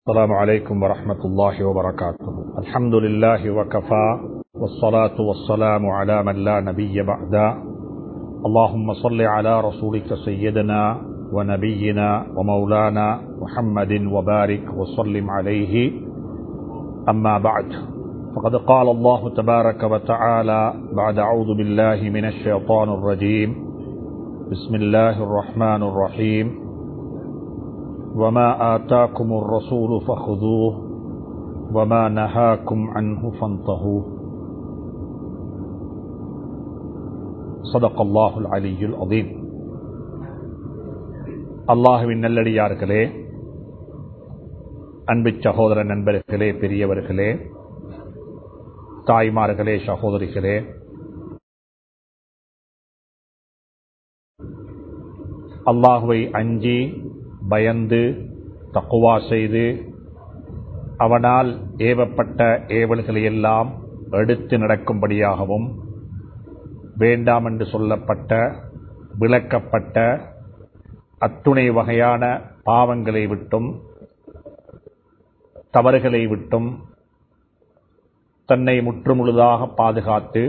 السلام عليكم ورحمة الله وبركاته الحمد لله وكفى والصلاة والسلام على من لا نبي بعدا اللهم صل على رسولك سيدنا ونبينا ومولانا محمد وبارك وسلم عليه أما بعد فقد قال الله تبارك وتعالى بعد أعوذ بالله من الشيطان الرجيم بسم الله الرحمن الرحيم وما آتاكم الرسول فخذوه وما نهاكم عنه فانتهوا صدق الله العلي العظيم அல்லாஹுவின் நல்லடியார்களே அன்பு சகோதர நண்பர்களே பெரியவர்களே தாய்மார்களே சகோதரிகளே அல்லாஹுவை அஞ்சி பயந்து தக்குவா செய்து அவனால் ஏவப்பட்ட ஏவல்களை எல்லாம் எடுத்து நடக்கும்படியாகவும் வேண்டாம் என்று சொல்லப்பட்ட விளக்கப்பட்ட அத்துணை வகையான பாவங்களை விட்டும் தவறுகளை விட்டும் தன்னை முற்றுமுழுதாக பாதுகாத்து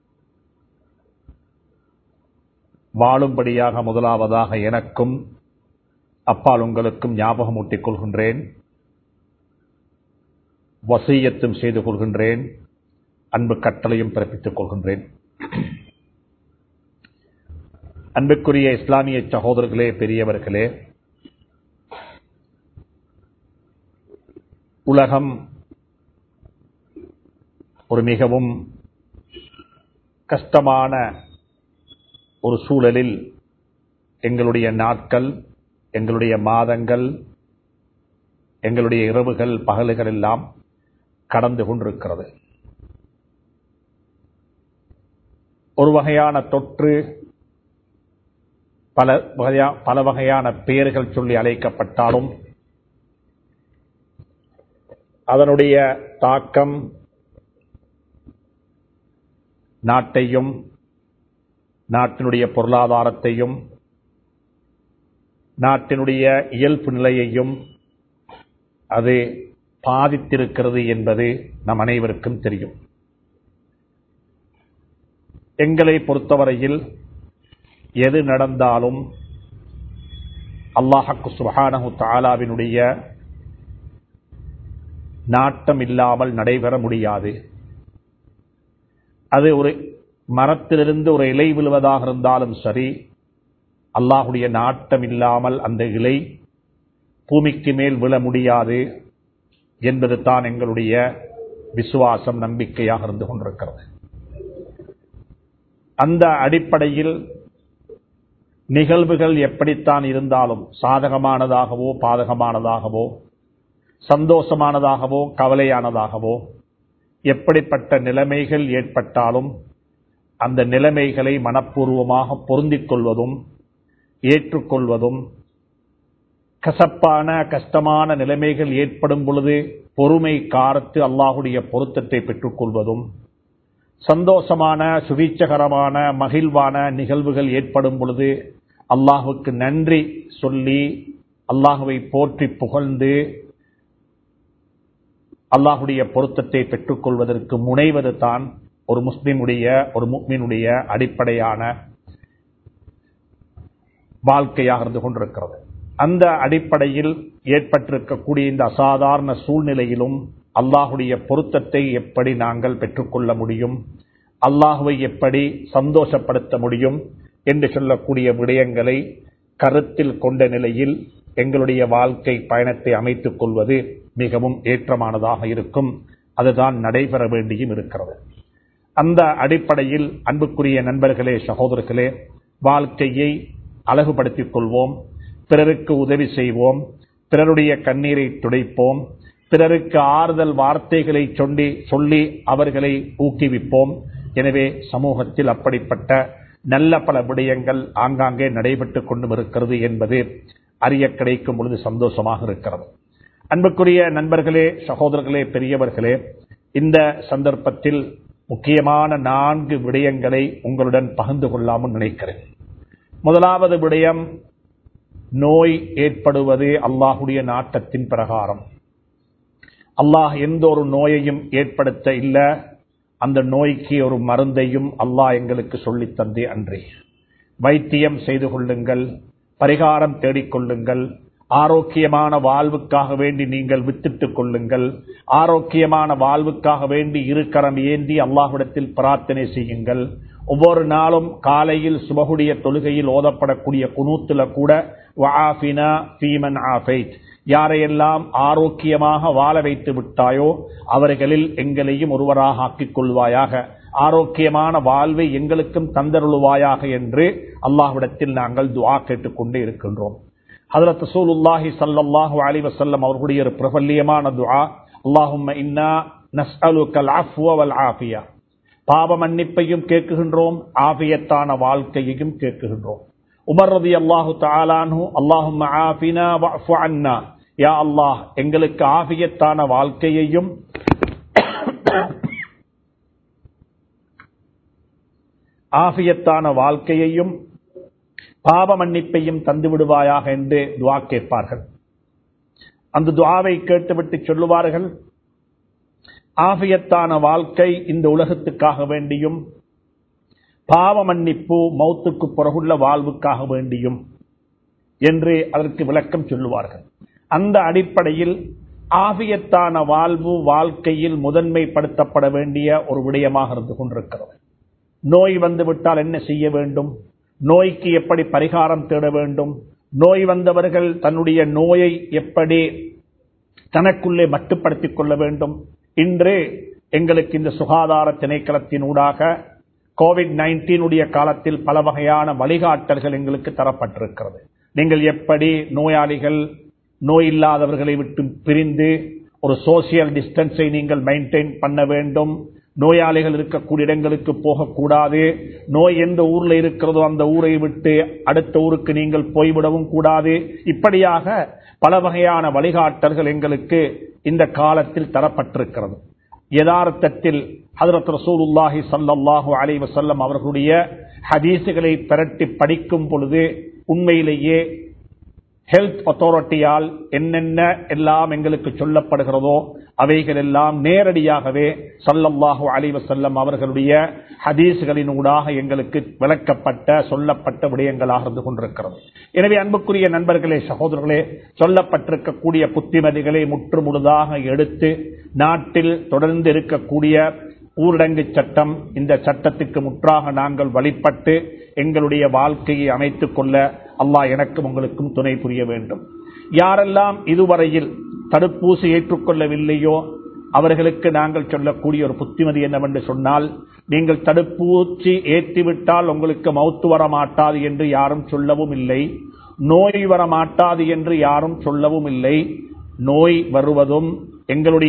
வாழும்படியாக முதலாவதாக எனக்கும் அப்பால் உங்களுக்கும் ஞாபகமூட்டிக் கொள்கின்றேன் வசீயத்தும் செய்து கொள்கின்றேன் அன்பு கட்டளையும் பிறப்பித்துக் கொள்கின்றேன் அன்புக்குரிய இஸ்லாமிய சகோதரர்களே பெரியவர்களே உலகம் ஒரு மிகவும் கஷ்டமான ஒரு சூழலில் எங்களுடைய நாட்கள் எங்களுடைய மாதங்கள் எங்களுடைய இரவுகள் பகல்கள் எல்லாம் கடந்து கொண்டிருக்கிறது ஒரு வகையான தொற்று பல வகையா பல வகையான பெயர்கள் சொல்லி அழைக்கப்பட்டாலும் அதனுடைய தாக்கம் நாட்டையும் நாட்டினுடைய பொருளாதாரத்தையும் நாட்டினுடைய இயல்பு நிலையையும் அது பாதித்திருக்கிறது என்பது நம் அனைவருக்கும் தெரியும் எங்களை பொறுத்தவரையில் எது நடந்தாலும் அல்லாஹக்கு சுஹானஹு தாலாவினுடைய நாட்டம் இல்லாமல் நடைபெற முடியாது அது ஒரு மரத்திலிருந்து ஒரு இலை விழுவதாக இருந்தாலும் சரி அல்லாஹுடைய நாட்டம் இல்லாமல் அந்த இலை பூமிக்கு மேல் விழ முடியாது என்பது தான் எங்களுடைய விசுவாசம் நம்பிக்கையாக இருந்து கொண்டிருக்கிறது அந்த அடிப்படையில் நிகழ்வுகள் எப்படித்தான் இருந்தாலும் சாதகமானதாகவோ பாதகமானதாகவோ சந்தோஷமானதாகவோ கவலையானதாகவோ எப்படிப்பட்ட நிலைமைகள் ஏற்பட்டாலும் அந்த நிலைமைகளை மனப்பூர்வமாக பொருந்திக் கொள்வதும் ஏற்றுக்கொள்வதும் கசப்பான கஷ்டமான நிலைமைகள் ஏற்படும் பொழுது பொறுமை காரத்து அல்லாஹுடைய பொருத்தத்தை பெற்றுக்கொள்வதும் சந்தோஷமான சுவீச்சகரமான மகிழ்வான நிகழ்வுகள் ஏற்படும் பொழுது அல்லாஹுக்கு நன்றி சொல்லி அல்லாஹுவை போற்றி புகழ்ந்து அல்லாஹுடைய பொருத்தத்தை பெற்றுக்கொள்வதற்கு முனைவது தான் ஒரு முஸ்லிமுடைய ஒரு முக்மீனுடைய அடிப்படையான வாழ்க்கையாக இருந்து கொண்டிருக்கிறது அந்த அடிப்படையில் ஏற்பட்டிருக்கக்கூடிய இந்த அசாதாரண சூழ்நிலையிலும் அல்லாஹுடைய பொருத்தத்தை எப்படி நாங்கள் பெற்றுக்கொள்ள முடியும் அல்லாஹுவை எப்படி சந்தோஷப்படுத்த முடியும் என்று சொல்லக்கூடிய விடயங்களை கருத்தில் கொண்ட நிலையில் எங்களுடைய வாழ்க்கை பயணத்தை அமைத்துக் கொள்வது மிகவும் ஏற்றமானதாக இருக்கும் அதுதான் நடைபெற வேண்டியும் இருக்கிறது அந்த அடிப்படையில் அன்புக்குரிய நண்பர்களே சகோதரர்களே வாழ்க்கையை அழகுபடுத்திக் கொள்வோம் பிறருக்கு உதவி செய்வோம் பிறருடைய கண்ணீரை துடைப்போம் பிறருக்கு ஆறுதல் வார்த்தைகளை சொல்லி சொல்லி அவர்களை ஊக்குவிப்போம் எனவே சமூகத்தில் அப்படிப்பட்ட நல்ல பல விடயங்கள் ஆங்காங்கே நடைபெற்றுக் கொண்டும் இருக்கிறது என்பது அறிய கிடைக்கும் பொழுது சந்தோஷமாக இருக்கிறது அன்புக்குரிய நண்பர்களே சகோதரர்களே பெரியவர்களே இந்த சந்தர்ப்பத்தில் முக்கியமான நான்கு விடயங்களை உங்களுடன் பகிர்ந்து கொள்ளாமல் நினைக்கிறேன் முதலாவது விடயம் நோய் ஏற்படுவது அல்லாஹுடைய நாட்டத்தின் பிரகாரம் அல்லாஹ் எந்த ஒரு நோயையும் ஏற்படுத்த இல்ல அந்த நோய்க்கு ஒரு மருந்தையும் அல்லாஹ் எங்களுக்கு சொல்லித் தந்தே அன்றி வைத்தியம் செய்து கொள்ளுங்கள் பரிகாரம் தேடிக்கொள்ளுங்கள் ஆரோக்கியமான வாழ்வுக்காக வேண்டி நீங்கள் வித்திட்டுக் கொள்ளுங்கள் ஆரோக்கியமான வாழ்வுக்காக வேண்டி இருக்கரம் ஏந்தி அல்லாஹ்விடத்தில் பிரார்த்தனை செய்யுங்கள் ஒவ்வொரு நாளும் காலையில் சுபகுடைய தொழுகையில் ஓதப்படக்கூடிய குனூத்துல கூட வஆஃபினா ஃபீமன் ஆஃபைத் யாரையெல்லாம் ஆரோக்கியமாக வாழ வைத்து விட்டாயோ அவர்களில் எங்களையும் ஒருவராக ஆக்கிக் கொள்வாயாக ஆரோக்கியமான வாழ்வை எங்களுக்கும் தந்தருளுவாயாக என்று அல்லாஹ்விடத்தில் நாங்கள் துஆ கேட்டுக்கொண்டே இருக்கின்றோம் ஹதரத் ரசூலுல்லாஹி ஸல்லல்லாஹு அலைஹி வஸல்லம் அவர்களுடைய ஒரு பிரபல்யமான துஆ அல்லாஹும்ம இன்னா நஸ்அலுக்கல் அஃப்வ வல் ஆஃபியா பாவ மன்னிப்பையும் கேட்குகின்றோம் ஆபியத்தான வாழ்க்கையையும் கேட்குகின்றோம் உமர் ரதி அல்லாஹு தாலானு அல்லாஹும் ஆஃபினா வஃபு அன்னா யா அல்லாஹ் எங்களுக்கு ஆபியத்தான வாழ்க்கையையும் ஆபியத்தான வாழ்க்கையையும் பாவ மன்னிப்பையும் தந்து விடுவாயாக என்று துவா கேட்பார்கள் அந்த துவாவை கேட்டுவிட்டு சொல்லுவார்கள் ஆபியத்தான வாழ்க்கை இந்த உலகத்துக்காக வேண்டியும் பாவ மன்னிப்பு மௌத்துக்கு பிறகுள்ள வாழ்வுக்காக வேண்டியும் என்று அதற்கு விளக்கம் சொல்லுவார்கள் அந்த அடிப்படையில் ஆபியத்தான வாழ்வு வாழ்க்கையில் முதன்மைப்படுத்தப்பட வேண்டிய ஒரு விடயமாக இருந்து கொண்டிருக்கிறது நோய் வந்துவிட்டால் என்ன செய்ய வேண்டும் நோய்க்கு எப்படி பரிகாரம் தேட வேண்டும் நோய் வந்தவர்கள் தன்னுடைய நோயை எப்படி தனக்குள்ளே மட்டுப்படுத்திக் கொள்ள வேண்டும் இன்று எங்களுக்கு இந்த சுகாதார திணைக்களத்தின் ஊடாக கோவிட் நைன்டீனுடைய காலத்தில் பல வகையான வழிகாட்டல்கள் எங்களுக்கு தரப்பட்டிருக்கிறது நீங்கள் எப்படி நோயாளிகள் நோய் இல்லாதவர்களை விட்டு பிரிந்து ஒரு சோசியல் டிஸ்டன்ஸை நீங்கள் மெயின்டைன் பண்ண வேண்டும் நோயாளிகள் இருக்கக்கூடிய இடங்களுக்கு போகக்கூடாது நோய் எந்த ஊர்ல இருக்கிறதோ அந்த ஊரை விட்டு அடுத்த ஊருக்கு நீங்கள் போய்விடவும் கூடாது இப்படியாக பல வகையான வழிகாட்டல்கள் எங்களுக்கு இந்த காலத்தில் தரப்பட்டிருக்கிறது யதார்த்தத்தில் ஹதரத் ரசூலுல்லாஹி சல்லாஹூ அலை வசல்லம் அவர்களுடைய ஹதீசுகளை பிரட்டி படிக்கும் பொழுது உண்மையிலேயே ஹெல்த் அத்தாரிட்டியால் என்னென்ன எல்லாம் எங்களுக்கு சொல்லப்படுகிறதோ அவைகள் எல்லாம் நேரடியாகவே சல்லல்லாஹு அலைவ செல்லம் அவர்களுடைய ஹதீஸ்களின் ஊடாக எங்களுக்கு விளக்கப்பட்ட சொல்லப்பட்ட விடயங்களாக இருந்து கொண்டிருக்கிறது எனவே அன்புக்குரிய நண்பர்களே சகோதரர்களே சொல்லப்பட்டிருக்கக்கூடிய புத்திமதிகளை முற்று முழுதாக எடுத்து நாட்டில் தொடர்ந்து இருக்கக்கூடிய ஊரடங்கு சட்டம் இந்த சட்டத்துக்கு முற்றாக நாங்கள் வழிபட்டு எங்களுடைய வாழ்க்கையை அமைத்துக் கொள்ள அல்லாஹ் எனக்கும் உங்களுக்கும் துணை புரிய வேண்டும் யாரெல்லாம் இதுவரையில் தடுப்பூசி ஏற்றுக்கொள்ளவில்லையோ அவர்களுக்கு நாங்கள் சொல்லக்கூடிய ஒரு புத்திமதி என்னவென்று சொன்னால் நீங்கள் தடுப்பூசி ஏற்றிவிட்டால் உங்களுக்கு மௌத்து வர மாட்டாது என்று யாரும் சொல்லவும் இல்லை நோய் வர மாட்டாது என்று யாரும் சொல்லவும் இல்லை நோய் வருவதும் எங்களுடைய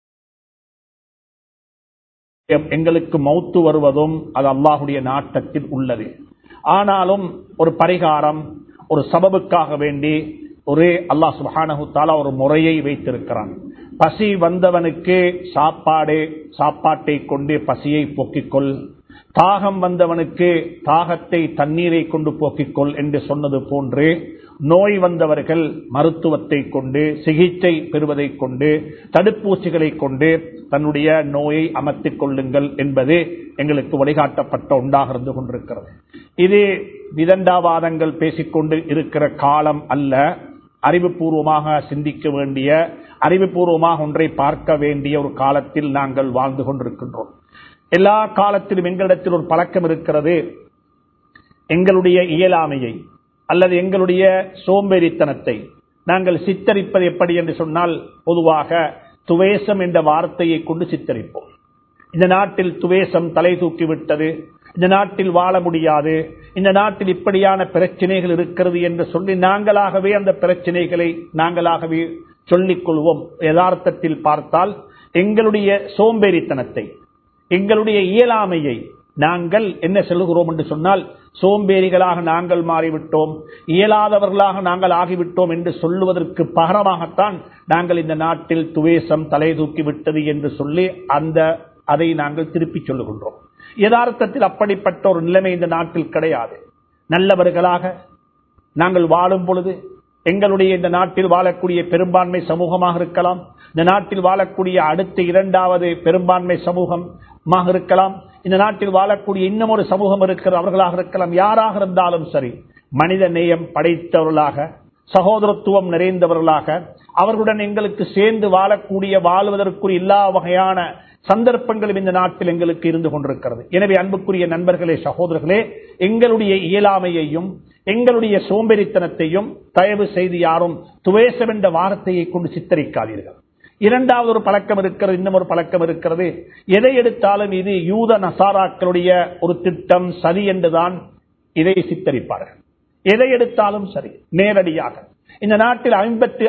எங்களுக்கு மௌத்து வருவதும் அது அல்லாஹுடைய நாட்டத்தில் உள்ளது ஆனாலும் ஒரு பரிகாரம் ஒரு சபபுக்காக வேண்டி ஒரே அல்லாஹ் சுபானஹு தாலா ஒரு முறையை வைத்திருக்கிறான் பசி வந்தவனுக்கு சாப்பாடு சாப்பாட்டை கொண்டு பசியை போக்கிக்கொள் தாகம் வந்தவனுக்கு தாகத்தை தண்ணீரை கொண்டு போக்கிக்கொள் என்று சொன்னது போன்று நோய் வந்தவர்கள் மருத்துவத்தை கொண்டு சிகிச்சை பெறுவதை கொண்டு தடுப்பூசிகளை கொண்டு தன்னுடைய நோயை அமர்த்திக் கொள்ளுங்கள் என்பது எங்களுக்கு வழிகாட்டப்பட்ட ஒன்றாக இருந்து கொண்டிருக்கிறது இது விதண்டாவாதங்கள் பேசிக்கொண்டு இருக்கிற காலம் அல்ல அறிவுபூர்வமாக சிந்திக்க வேண்டிய அறிவுபூர்வமாக ஒன்றை பார்க்க வேண்டிய ஒரு காலத்தில் நாங்கள் வாழ்ந்து கொண்டிருக்கின்றோம் எல்லா காலத்திலும் எங்களிடத்தில் ஒரு பழக்கம் இருக்கிறது எங்களுடைய இயலாமையை அல்லது எங்களுடைய சோம்பேறித்தனத்தை நாங்கள் சித்தரிப்பது எப்படி என்று சொன்னால் பொதுவாக துவேசம் என்ற வார்த்தையை கொண்டு சித்தரிப்போம் இந்த நாட்டில் துவேசம் தலை தூக்கிவிட்டது இந்த நாட்டில் வாழ முடியாது இந்த நாட்டில் இப்படியான பிரச்சனைகள் இருக்கிறது என்று சொல்லி நாங்களாகவே அந்த பிரச்சனைகளை நாங்களாகவே சொல்லிக் கொள்வோம் யதார்த்தத்தில் பார்த்தால் எங்களுடைய சோம்பேறித்தனத்தை எங்களுடைய இயலாமையை நாங்கள் என்ன சொல்லுகிறோம் என்று சொன்னால் சோம்பேறிகளாக நாங்கள் மாறிவிட்டோம் இயலாதவர்களாக நாங்கள் ஆகிவிட்டோம் என்று சொல்லுவதற்கு பகரமாகத்தான் நாங்கள் இந்த நாட்டில் துவேசம் தலை தூக்கி விட்டது என்று சொல்லி அந்த அதை நாங்கள் திருப்பி சொல்லுகின்றோம் யதார்த்தத்தில் அப்படிப்பட்ட ஒரு நிலைமை இந்த நாட்டில் கிடையாது நல்லவர்களாக நாங்கள் வாழும் பொழுது எங்களுடைய இந்த நாட்டில் வாழக்கூடிய பெரும்பான்மை சமூகமாக இருக்கலாம் இந்த நாட்டில் வாழக்கூடிய அடுத்த இரண்டாவது பெரும்பான்மை சமூகமாக இருக்கலாம் இந்த நாட்டில் வாழக்கூடிய இன்னும் ஒரு சமூகம் இருக்கிற அவர்களாக இருக்கலாம் யாராக இருந்தாலும் சரி மனித நேயம் படைத்தவர்களாக சகோதரத்துவம் நிறைந்தவர்களாக அவர்களுடன் எங்களுக்கு சேர்ந்து வாழக்கூடிய வாழ்வதற்குரிய எல்லா வகையான சந்தர்ப்பங்களும் இந்த நாட்டில் எங்களுக்கு இருந்து கொண்டிருக்கிறது எனவே அன்புக்குரிய நண்பர்களே சகோதரர்களே எங்களுடைய இயலாமையையும் எங்களுடைய சோம்பேறித்தனத்தையும் தயவு செய்து யாரும் துவேசம் என்ற வார்த்தையை கொண்டு சித்தரிக்காதீர்கள் இரண்டாவது ஒரு பழக்கம் இருக்கிறது இன்னும் ஒரு பழக்கம் இருக்கிறது எதை எடுத்தாலும் இது யூத நசாராக்களுடைய ஒரு திட்டம் சரி என்றுதான் இதை சித்தரிப்பார்கள் எதை எடுத்தாலும் சரி நேரடியாக இந்த நாட்டில் ஐம்பத்தி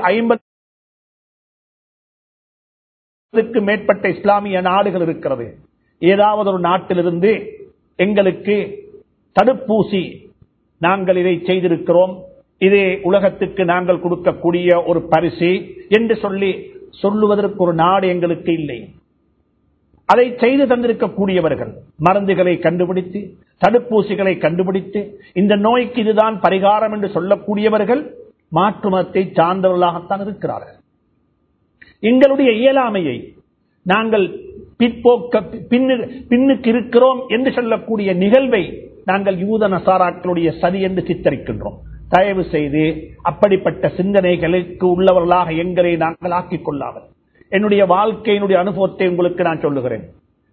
ஐம்பதுக்கு மேற்பட்ட இஸ்லாமிய நாடுகள் இருக்கிறது ஏதாவது ஒரு நாட்டிலிருந்து எங்களுக்கு தடுப்பூசி நாங்கள் இதை செய்திருக்கிறோம் இதே உலகத்துக்கு நாங்கள் கொடுக்கக்கூடிய ஒரு பரிசு என்று சொல்லி சொல்லுவதற்கு ஒரு நாடு எங்களுக்கு இல்லை அதை செய்து தந்திருக்கக்கூடியவர்கள் மருந்துகளை கண்டுபிடித்து தடுப்பூசிகளை கண்டுபிடித்து இந்த நோய்க்கு இதுதான் பரிகாரம் என்று சொல்லக்கூடியவர்கள் மாற்று மதத்தை சார்ந்தவர்களாகத்தான் இருக்கிறார்கள் எங்களுடைய இயலாமையை நாங்கள் பிற்போக்க பின்னுக்கு இருக்கிறோம் என்று சொல்லக்கூடிய நிகழ்வை நாங்கள் யூத நசாராக்களுடைய சதி என்று சித்தரிக்கின்றோம் தயவு செய்து அப்படிப்பட்ட சிந்தனைகளுக்கு உள்ளவர்களாக எங்களை நாங்கள் ஆக்கிக் கொள்ளாமல் என்னுடைய வாழ்க்கையினுடைய அனுபவத்தை உங்களுக்கு நான் சொல்லுகிறேன்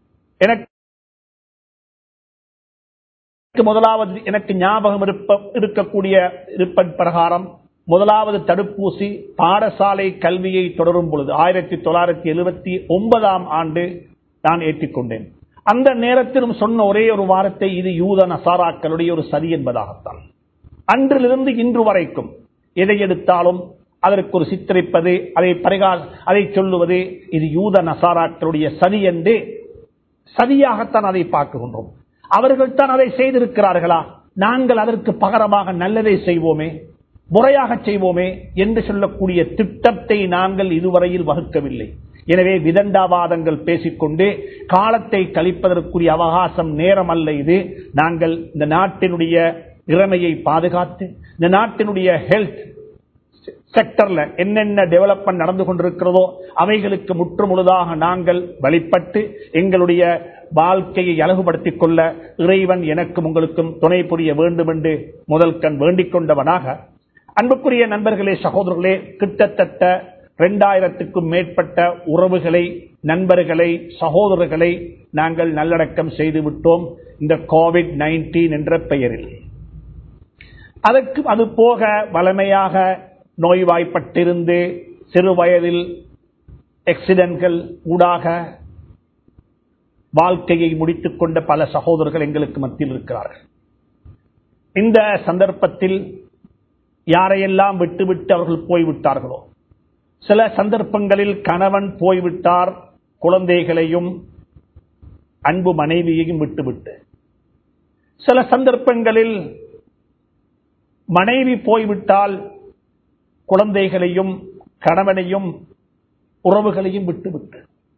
எனக்கு முதலாவது எனக்கு ஞாபகம் இருப்ப இருக்கக்கூடிய இருப்ப பிரகாரம் முதலாவது தடுப்பூசி பாடசாலை கல்வியை தொடரும் பொழுது ஆயிரத்தி தொள்ளாயிரத்தி எழுபத்தி ஒன்பதாம் ஆண்டு நான் ஏற்றிக்கொண்டேன் அந்த நேரத்திலும் சொன்ன ஒரே ஒரு வாரத்தை இது யூத நசாராக்களுடைய ஒரு சதி என்பதாகத்தான் அன்றிலிருந்து இன்று வரைக்கும் எதை எடுத்தாலும் அதற்கு ஒரு சித்தரிப்பது அதை பரிகால் அதை சொல்லுவது இது யூத நசாராக்களுடைய சதி என்று சதியாகத்தான் அதை பார்க்கின்றோம் அவர்கள் தான் அதை செய்திருக்கிறார்களா நாங்கள் அதற்கு பகரமாக நல்லதை செய்வோமே முறையாக செய்வோமே என்று சொல்லக்கூடிய திட்டத்தை நாங்கள் இதுவரையில் வகுக்கவில்லை எனவே விதண்டாவாதங்கள் பேசிக்கொண்டு காலத்தை கழிப்பதற்குரிய அவகாசம் நேரம் அல்ல இது நாங்கள் இந்த நாட்டினுடைய இறமையை பாதுகாத்து இந்த நாட்டினுடைய ஹெல்த் செக்டர்ல என்னென்ன டெவலப்மெண்ட் நடந்து கொண்டிருக்கிறதோ அவைகளுக்கு முற்று முழுதாக நாங்கள் வழிபட்டு எங்களுடைய வாழ்க்கையை அழகுபடுத்திக் கொள்ள இறைவன் எனக்கும் உங்களுக்கும் துணை புரிய வேண்டும் என்று முதல் கண் வேண்டிக் கொண்டவனாக அன்புக்குரிய நண்பர்களே சகோதரர்களே கிட்டத்தட்ட இரண்டாயிரத்துக்கும் மேற்பட்ட உறவுகளை நண்பர்களை சகோதரர்களை நாங்கள் நல்லடக்கம் செய்து விட்டோம் இந்த கோவிட் நைன்டீன் என்ற பெயரில் அதற்கு அது போக வளமையாக நோய்வாய்ப்பட்டிருந்து சிறு வயதில் எக்சிடென்ட்கள் ஊடாக வாழ்க்கையை முடித்துக் கொண்ட பல சகோதரர்கள் எங்களுக்கு மத்தியில் இருக்கிறார்கள் இந்த சந்தர்ப்பத்தில் யாரையெல்லாம் விட்டுவிட்டு அவர்கள் போய்விட்டார்களோ சில சந்தர்ப்பங்களில் கணவன் போய்விட்டார் குழந்தைகளையும் அன்பு மனைவியையும் விட்டுவிட்டு சில சந்தர்ப்பங்களில் மனைவி போய்விட்டால் குழந்தைகளையும் கணவனையும் உறவுகளையும் விட்டுவிட்டு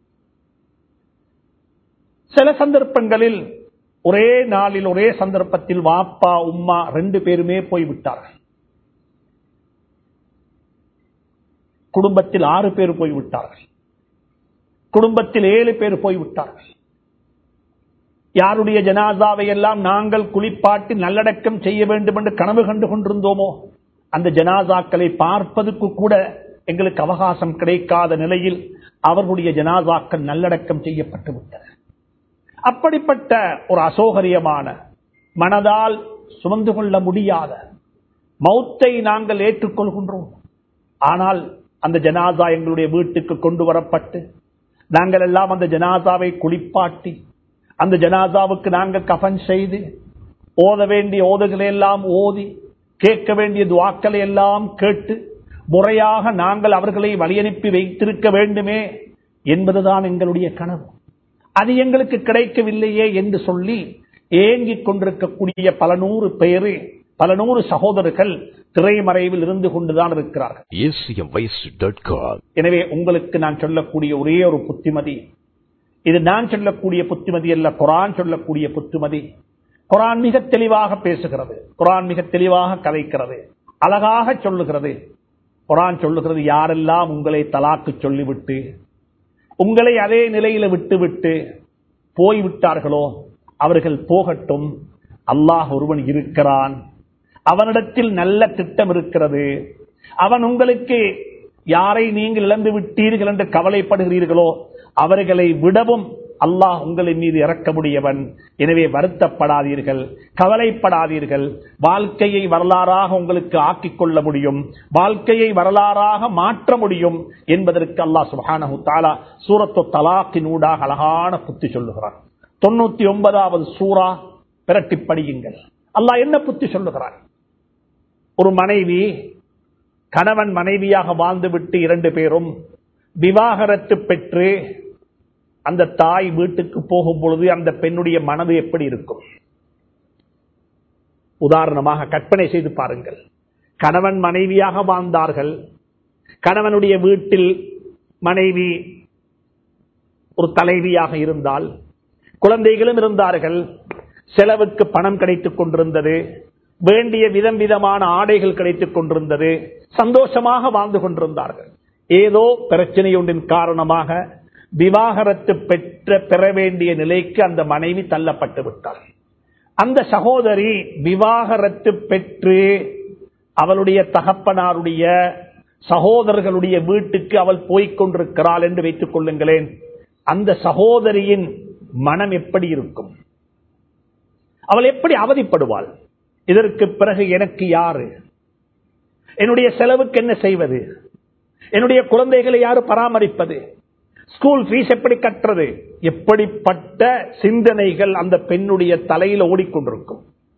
சில சந்தர்ப்பங்களில் ஒரே நாளில் ஒரே சந்தர்ப்பத்தில் வாப்பா உம்மா ரெண்டு பேருமே போய்விட்டார்கள் குடும்பத்தில் ஆறு பேர் போய்விட்டார்கள் குடும்பத்தில் ஏழு பேர் போய்விட்டார்கள் யாருடைய ஜனாதாவை எல்லாம் நாங்கள் குளிப்பாட்டி நல்லடக்கம் செய்ய வேண்டும் என்று கனவு கண்டு கொண்டிருந்தோமோ அந்த ஜனாசாக்களை பார்ப்பதற்கு கூட எங்களுக்கு அவகாசம் கிடைக்காத நிலையில் அவர்களுடைய ஜனாசாக்கள் நல்லடக்கம் செய்யப்பட்டு விட்டன அப்படிப்பட்ட ஒரு அசோகரியமான மனதால் சுமந்து கொள்ள முடியாத மௌத்தை நாங்கள் ஏற்றுக்கொள்கின்றோம் ஆனால் அந்த ஜனாசா எங்களுடைய வீட்டுக்கு கொண்டு வரப்பட்டு நாங்கள் எல்லாம் அந்த ஜனாசாவை குளிப்பாட்டி அந்த ஜனாசாவுக்கு நாங்கள் கஃன் செய்து ஓத வேண்டிய ஓதுகளை எல்லாம் ஓதி கேட்க வேண்டிய துவாக்களை எல்லாம் கேட்டு முறையாக நாங்கள் அவர்களை வழியனுப்பி வைத்திருக்க வேண்டுமே என்பதுதான் எங்களுடைய கனவு அது எங்களுக்கு கிடைக்கவில்லையே என்று சொல்லி ஏங்கிக் கொண்டிருக்கக்கூடிய பல நூறு பேரு பல நூறு சகோதரர்கள் திரைமறைவில் இருந்து கொண்டுதான் இருக்கிறார்கள் acmvoice.com எனவே உங்களுக்கு நான் சொல்லக்கூடிய ஒரே ஒரு புத்திமதி இது நான் சொல்லக்கூடிய புத்திமதி அல்ல குரான் சொல்லக்கூடிய புத்திமதி குரான் மிக தெளிவாக பேசுகிறது குரான் மிக தெளிவாக கதைக்கிறது அழகாக சொல்லுகிறது குரான் சொல்லுகிறது யாரெல்லாம் உங்களை தலாக்கு சொல்லிவிட்டு உங்களை அதே நிலையில விட்டுவிட்டு போய்விட்டார்களோ அவர்கள் போகட்டும் அல்லாஹ் ஒருவன் இருக்கிறான் அவனிடத்தில் நல்ல திட்டம் இருக்கிறது அவன் உங்களுக்கு யாரை நீங்கள் இழந்து விட்டீர்கள் என்று கவலைப்படுகிறீர்களோ அவர்களை விடவும் அல்லாஹ் உங்களின் மீது இறக்கமுடியவன் எனவே வருத்தப்படாதீர்கள் கவலைப்படாதீர்கள் வாழ்க்கையை வரலாறாக உங்களுக்கு ஆக்கிக் கொள்ள முடியும் வாழ்க்கையை வரலாறாக மாற்ற முடியும் என்பதற்கு அல்லாஹ் சுபானு தாலா சூரத்து தலாக்கின் ஊடாக அழகான புத்தி சொல்லுகிறான் தொண்ணூத்தி ஒன்பதாவது சூறா பிரட்டி படியுங்கள் அல்லாஹ் என்ன புத்தி சொல்லுகிறான் ஒரு மனைவி கணவன் மனைவியாக வாழ்ந்துவிட்டு இரண்டு பேரும் விவாகரத்து பெற்று அந்த தாய் வீட்டுக்கு போகும் பொழுது அந்த பெண்ணுடைய மனது எப்படி இருக்கும் உதாரணமாக கற்பனை செய்து பாருங்கள் கணவன் மனைவியாக வாழ்ந்தார்கள் கணவனுடைய வீட்டில் மனைவி ஒரு தலைவியாக இருந்தால் குழந்தைகளும் இருந்தார்கள் செலவுக்கு பணம் கிடைத்துக் கொண்டிருந்தது வேண்டிய விதம் விதமான ஆடைகள் கிடைத்துக் கொண்டிருந்தது சந்தோஷமாக வாழ்ந்து கொண்டிருந்தார்கள் ஏதோ பிரச்சனை ஒன்றின் காரணமாக விவாகரத்து பெற்ற பெற வேண்டிய நிலைக்கு அந்த மனைவி தள்ளப்பட்டு விட்டார் அந்த சகோதரி விவாகரத்து பெற்று அவளுடைய தகப்பனாருடைய சகோதரர்களுடைய வீட்டுக்கு அவள் போய்க் கொண்டிருக்கிறாள் என்று வைத்துக் கொள்ளுங்களேன் அந்த சகோதரியின் மனம் எப்படி இருக்கும் அவள் எப்படி அவதிப்படுவாள் இதற்கு பிறகு எனக்கு யாரு என்னுடைய செலவுக்கு என்ன செய்வது என்னுடைய குழந்தைகளை யாரு பராமரிப்பது ஸ்கூல் ஃபீஸ் எப்படி கட்டுறது எப்படிப்பட்ட சிந்தனைகள் அந்த பெண்ணுடைய தலையில ஓடிக்கொண்டிருக்கும்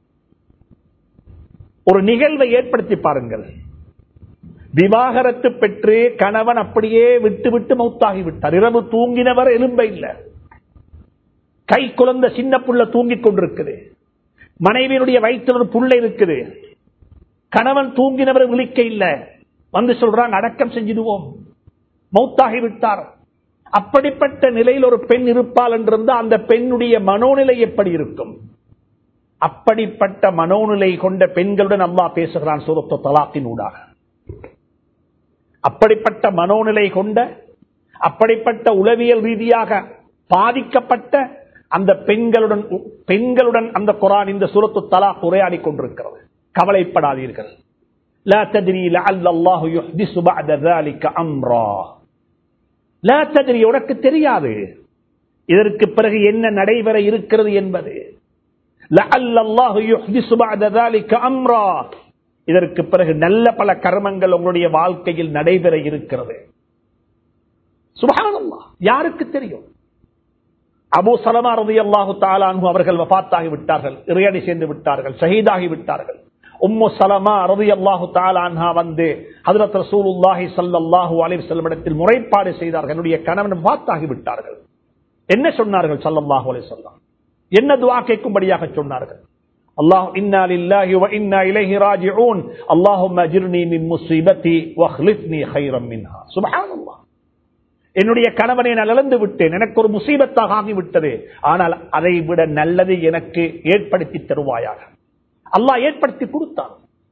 ஒரு நிகழ்வை ஏற்படுத்தி பாருங்கள் விவாகரத்து பெற்று கணவன் அப்படியே விட்டு விட்டு மௌத்தாகி விட்டார் இரவு தூங்கினவர் எலும்ப இல்ல கை குழந்த சின்ன புள்ள தூங்கிக் கொண்டிருக்குது மனைவியினுடைய வயிற்றில் ஒரு புள்ள இருக்குது கணவன் தூங்கினவர் விழிக்க இல்ல வந்து சொல்றாங்க அடக்கம் செஞ்சிடுவோம் மௌத்தாகி விட்டார் அப்படிப்பட்ட நிலையில் ஒரு பெண் இருப்பாள் என்றிருந்த அந்த பெண்ணுடைய மனோநிலை எப்படி இருக்கும் அப்படிப்பட்ட மனோநிலை கொண்ட பெண்களுடன் அல்லா பேசுகிறான் சூரத்த தலாத்தின் ஊடாக அப்படிப்பட்ட மனோநிலை கொண்ட அப்படிப்பட்ட உளவியல் ரீதியாக பாதிக்கப்பட்ட அந்த பெண்களுடன் பெண்களுடன் அந்த குரான் இந்த சுரத்து தலா உரையாடி கொண்டிருக்கிறது கவலைப்படாதீர்கள் لا تدري لعل الله يحدث بعد ذلك امرا لا تدري உனக்கு தெரியாது இதற்கு பிறகு என்ன நடைபெற இருக்கிறது என்பது لعل الله يحدث بعد ذلك امرا இதற்கு பிறகு நல்ல பல கர்மங்கள் உங்களுடைய வாழ்க்கையில் நடைபெற இருக்கிறது சுபஹானல்லாஹ் யாருக்கு தெரியும் அபு சலமா ரதி அல்லாஹு தாலானு அவர்கள் வபாத்தாகி விட்டார்கள் இறையடி சேர்ந்து விட்டார்கள் ஷஹீதாகி விட்டார்கள் உம்மு சலமா ரதி அல்லாஹு தாலான்ஹா வந்து ஹதரத் ரசூலுல்லாஹி ஸல்லல்லாஹு அலைஹி வஸல்லம் இடத்தில் முறைப்பாடு செய்தார்கள் என்னுடைய கணவன் வபாத்தாகி விட்டார்கள் என்ன சொன்னார்கள் ஸல்லல்லாஹு அலைஹி வஸல்லம் என்ன துஆ கேட்கும்படியாக சொன்னார்கள் அல்லாஹ் இன்னா லில்லாஹி வ இன்னா இலைஹி ராஜிஊன் அல்லாஹும்ம அஜிர்னி மின் முஸீபத்தி வஹ்லிஃப்னி கைரம் மின்ஹா சுப்ஹானல்லாஹ் என்னுடைய கணவனை நான் இழந்து விட்டேன் எனக்கு ஒரு முசீபத்தாக ஆகிவிட்டது ஆனால் அதை விட நல்லது எனக்கு ஏற்படுத்தி தருவாயாக அல்லாஹ் ஏற்படுத்தி கொடுத்தான்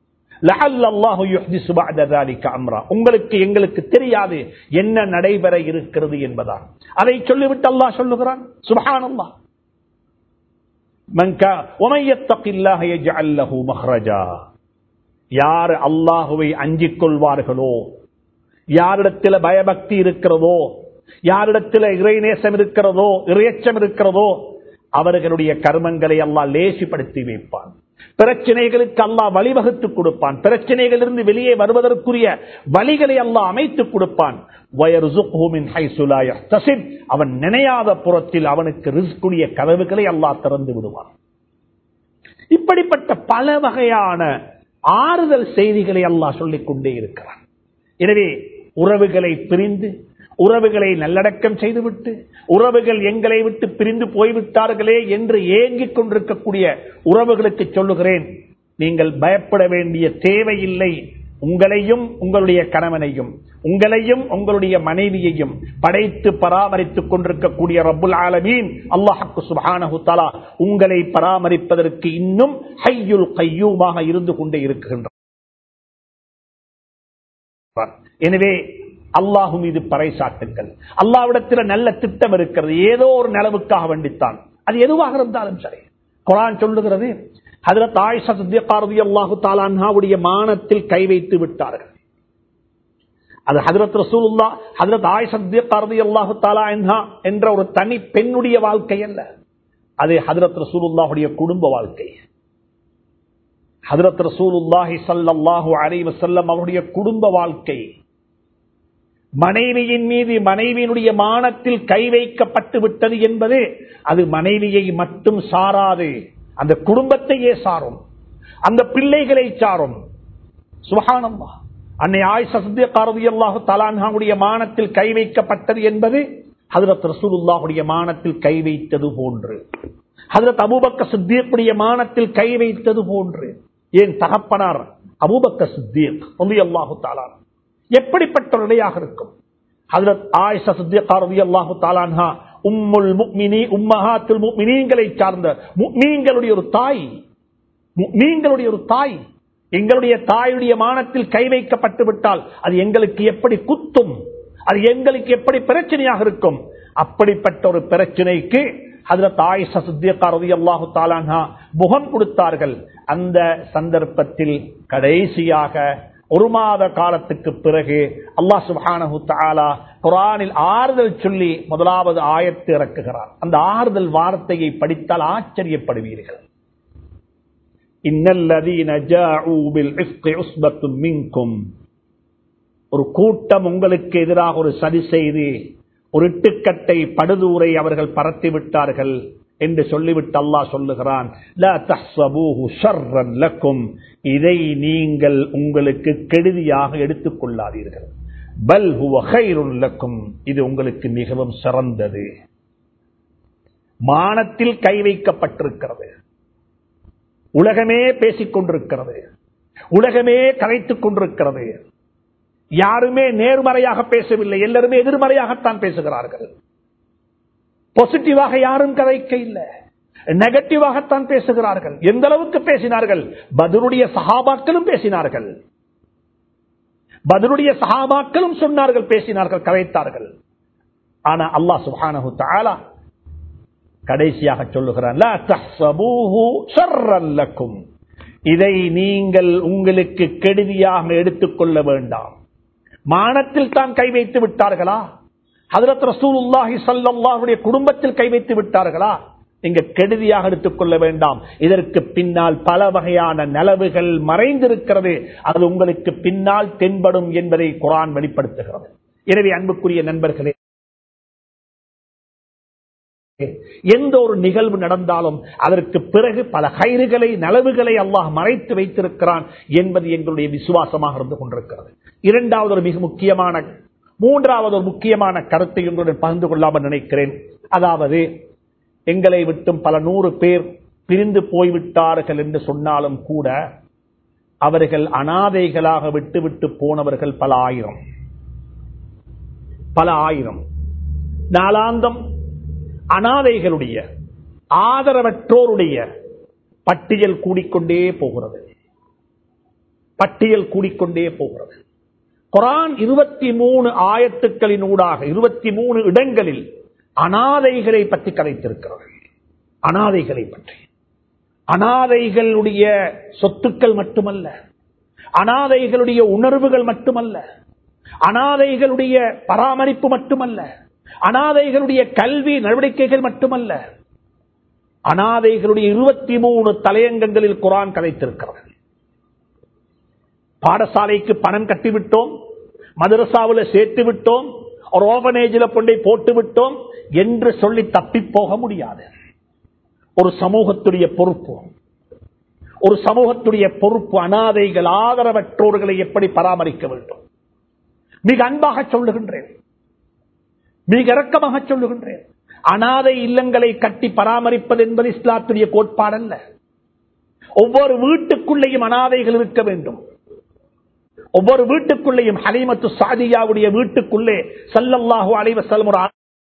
உங்களுக்கு எங்களுக்கு தெரியாது என்ன நடைபெற இருக்கிறது என்பதா அதை சொல்லிவிட்டு அல்லாஹ் சொல்லுகிறான் சுபஹான் அல்லாஹ் யார் அல்லாஹுவை அஞ்சிக் கொள்வார்களோ யாரிடத்தில் பயபக்தி இருக்கிறதோ யாரிடத்தில் இறைநேசம் இருக்கிறதோ இறையச்சம் இருக்கிறதோ அவர்களுடைய கர்மங்களை அல்லாஹ் லேசிப்படுத்தி வைப்பான் பிரச்சனைகளுக்கு அல்லாஹ் வழிவகுத்து கொடுப்பான் பிரச்சனைகளிலிருந்து வெளியே வருவதற்குரிய வழிகளை அல்லாஹ் அமைத்துக் கொடுப்பான் அவன் நினையாத புறத்தில் அவனுக்கு ரிஸ்குடைய கதவுகளை அல்லாஹ் திறந்து விடுவான் இப்படிப்பட்ட பல வகையான ஆறுதல் செய்திகளை அல்லாஹ் சொல்லிக் கொண்டே இருக்கிறான் எனவே உறவுகளை பிரிந்து உறவுகளை நல்லடக்கம் செய்துவிட்டு உறவுகள் எங்களை விட்டு பிரிந்து போய்விட்டார்களே என்று ஏங்கிக் கொண்டிருக்கக்கூடிய உறவுகளுக்கு சொல்லுகிறேன் நீங்கள் பயப்பட வேண்டிய தேவையில்லை உங்களையும் உங்களுடைய கணவனையும் உங்களையும் உங்களுடைய மனைவியையும் படைத்து பராமரித்துக் கொண்டிருக்கக்கூடிய ரப்புல் ஆலமீன் அல்லாஹக்கு சுபானஹு தலா உங்களை பராமரிப்பதற்கு இன்னும் ஹையுல் கையூமாக இருந்து கொண்டே இருக்கின்ற எனவே அல்லாஹு மீது பறைசாட்டுங்கள் அல்லாவிடத்தில் நல்ல திட்டம் இருக்கிறது ஏதோ ஒரு நிலவுக்காக வேண்டித்தான் அது எதுவாக இருந்தாலும் சரி குரான் சொல்லுகிறது ஹதரத் ஆயிஷா சித்தியக்காரதி அல்லாஹு தாலான்ஹாவுடைய மானத்தில் கை வைத்து விட்டார்கள் அது ஹதரத் ரசூலுல்லா ஹதரத் ஆயிஷா சித்தியக்காரதி அல்லாஹு தாலா என்ற ஒரு தனி பெண்ணுடைய வாழ்க்கை அல்ல அது ஹதரத் ரசூலுல்லாஹுடைய குடும்ப வாழ்க்கை ஹதரத் ரசூலுல்லாஹி சல்லாஹு அலை வசல்லம் அவருடைய குடும்ப வாழ்க்கை மனைவியின் மீது மனைவியினுடைய மானத்தில் கை வைக்கப்பட்டு விட்டது என்பது அது மனைவியை மட்டும் சாராது அந்த குடும்பத்தையே சாரும் அந்த பிள்ளைகளை சாரும் சுகானம்மா அன்னை ஆயிஷா சித்தியக்காரதி அல்லாஹு தலான்ஹாவுடைய மானத்தில் கை வைக்கப்பட்டது என்பது ஹதரத் ரசூலுல்லாஹுடைய மானத்தில் கை வைத்தது போன்று ஹதரத் அபூபக்க சித்தியக்குடைய மானத்தில் கை வைத்தது போன்று ஏன் தகப்பனார் அபூபக்க சித்தியக் சொல்லி அல்லாஹு தாலான் எப்படிப்பட்ட ஒரு நிலையாக இருக்கும் ஹதரத் ஆயிஷா சித்தியக்காரதி அல்லாஹு தாலான்ஹா உம்முல் முக்மினி உம்மஹாத்தில் முக்மினீங்களை சார்ந்த முக்மீன்களுடைய ஒரு தாய் முக்மீன்களுடைய ஒரு தாய் எங்களுடைய தாயுடைய மானத்தில் கை வைக்கப்பட்டு விட்டால் அது எங்களுக்கு எப்படி குத்தும் அது எங்களுக்கு எப்படி பிரச்சனையாக இருக்கும் அப்படிப்பட்ட ஒரு பிரச்சனைக்கு அதுல தாய் சசுத்தியக்காரதி அல்லாஹு தாலான்ஹா முகம் கொடுத்தார்கள் அந்த சந்தர்ப்பத்தில் கடைசியாக ஒரு மாத காலத்துக்கு பிறகு அல்லாஹ் சுபானு தாலா குரானில் ஆறுதல் சொல்லி முதலாவது ஆயத்து இறக்குகிறார் அந்த ஆறுதல் வார்த்தையை படித்தால் ஆச்சரியப்படுவீர்கள் ஒரு கூட்டம் உங்களுக்கு எதிராக ஒரு சதி செய்து ஒரு இட்டுக்கட்டை படுதூரை அவர்கள் பரத்தி விட்டார்கள் என்று சொல்லிவிட்டு அல்லாஹ் சொல்லுகிறான் இதை நீங்கள் உங்களுக்கு கெடுதியாக எடுத்துக் கொள்ளாதீர்கள் பல் லக்கும் இது உங்களுக்கு மிகவும் சிறந்தது மானத்தில் கை வைக்கப்பட்டிருக்கிறது உலகமே பேசிக் கொண்டிருக்கிறது உலகமே கலைத்துக் கொண்டிருக்கிறது யாருமே நேர்மறையாக பேசவில்லை எல்லாருமே எதிர்மறையாகத்தான் பேசுகிறார்கள் பாசிட்டிவாக யாரும் கதைக்க இல்லை நெகட்டிவாகத்தான் பேசுகிறார்கள் எந்த அளவுக்கு பேசினார்கள் பதிலுடைய சகாபாக்களும் பேசினார்கள் பதிலுடைய சகாபாக்களும் சொன்னார்கள் பேசினார்கள் கதைத்தார்கள் ஆனா அல்லாஹ் சுஹானஹு தாலா கடைசியாக சொல்லுகிறான் இதை நீங்கள் உங்களுக்கு கெடுதியாக எடுத்துக்கொள்ள வேண்டாம் மானத்தில் தான் கை வைத்து விட்டார்களா ஹதரத் ரசூலுல்லாஹி சல்லாஹுடைய குடும்பத்தில் கை வைத்து விட்டார்களா நீங்க கெடுதியாக எடுத்துக்கொள்ள வேண்டாம் இதற்கு பின்னால் பல வகையான நலவுகள் மறைந்திருக்கிறது அது உங்களுக்கு பின்னால் தென்படும் என்பதை குரான் வெளிப்படுத்துகிறது எனவே அன்புக்குரிய நண்பர்களே எந்த ஒரு நிகழ்வு நடந்தாலும் அதற்கு பிறகு பல கயிறுகளை நலவுகளை அல்லாஹ் மறைத்து வைத்திருக்கிறான் என்பது எங்களுடைய விசுவாசமாக இருந்து கொண்டிருக்கிறது இரண்டாவது ஒரு மிக முக்கியமான மூன்றாவது ஒரு முக்கியமான கருத்தை உங்களுடன் பகிர்ந்து கொள்ளாமல் நினைக்கிறேன் அதாவது எங்களை விட்டும் பல நூறு பேர் பிரிந்து போய்விட்டார்கள் என்று சொன்னாலும் கூட அவர்கள் அனாதைகளாக விட்டு விட்டு போனவர்கள் பல ஆயிரம் பல ஆயிரம் நாளாந்தம் அனாதைகளுடைய ஆதரவற்றோருடைய பட்டியல் கூடிக்கொண்டே போகிறது பட்டியல் கூடிக்கொண்டே போகிறது குரான் இருபத்தி மூணு ஆயத்துக்களின் ஊடாக இருபத்தி மூணு இடங்களில் அனாதைகளை பற்றி கதைத்திருக்கிறது அனாதைகளை பற்றி அனாதைகளுடைய சொத்துக்கள் மட்டுமல்ல அனாதைகளுடைய உணர்வுகள் மட்டுமல்ல அனாதைகளுடைய பராமரிப்பு மட்டுமல்ல அனாதைகளுடைய கல்வி நடவடிக்கைகள் மட்டுமல்ல அனாதைகளுடைய இருபத்தி மூணு தலையங்கங்களில் குரான் கதைத்திருக்கிறது பாடசாலைக்கு பணம் கட்டிவிட்டோம் மதரசாவில் சேர்த்து விட்டோம் ஒரு ஓபனேஜில் கொண்டே போட்டு விட்டோம் என்று சொல்லி தப்பி போக முடியாது ஒரு சமூகத்துடைய பொறுப்பு ஒரு சமூகத்துடைய பொறுப்பு அனாதைகள் ஆதரவற்றோர்களை எப்படி பராமரிக்க வேண்டும் மிக அன்பாக சொல்லுகின்றேன் மிக இறக்கமாக சொல்லுகின்றேன் அனாதை இல்லங்களை கட்டி பராமரிப்பது என்பது இஸ்லாத்துடைய கோட்பாடல்ல ஒவ்வொரு வீட்டுக்குள்ளேயும் அனாதைகள் இருக்க வேண்டும் ஒவ்வொரு வீட்டுக்குள்ளேயும் ஹலீமத்து சாதியாவுடைய வீட்டுக்குள்ளே சல்லல்லாஹு அலைவசல்லம் ஒரு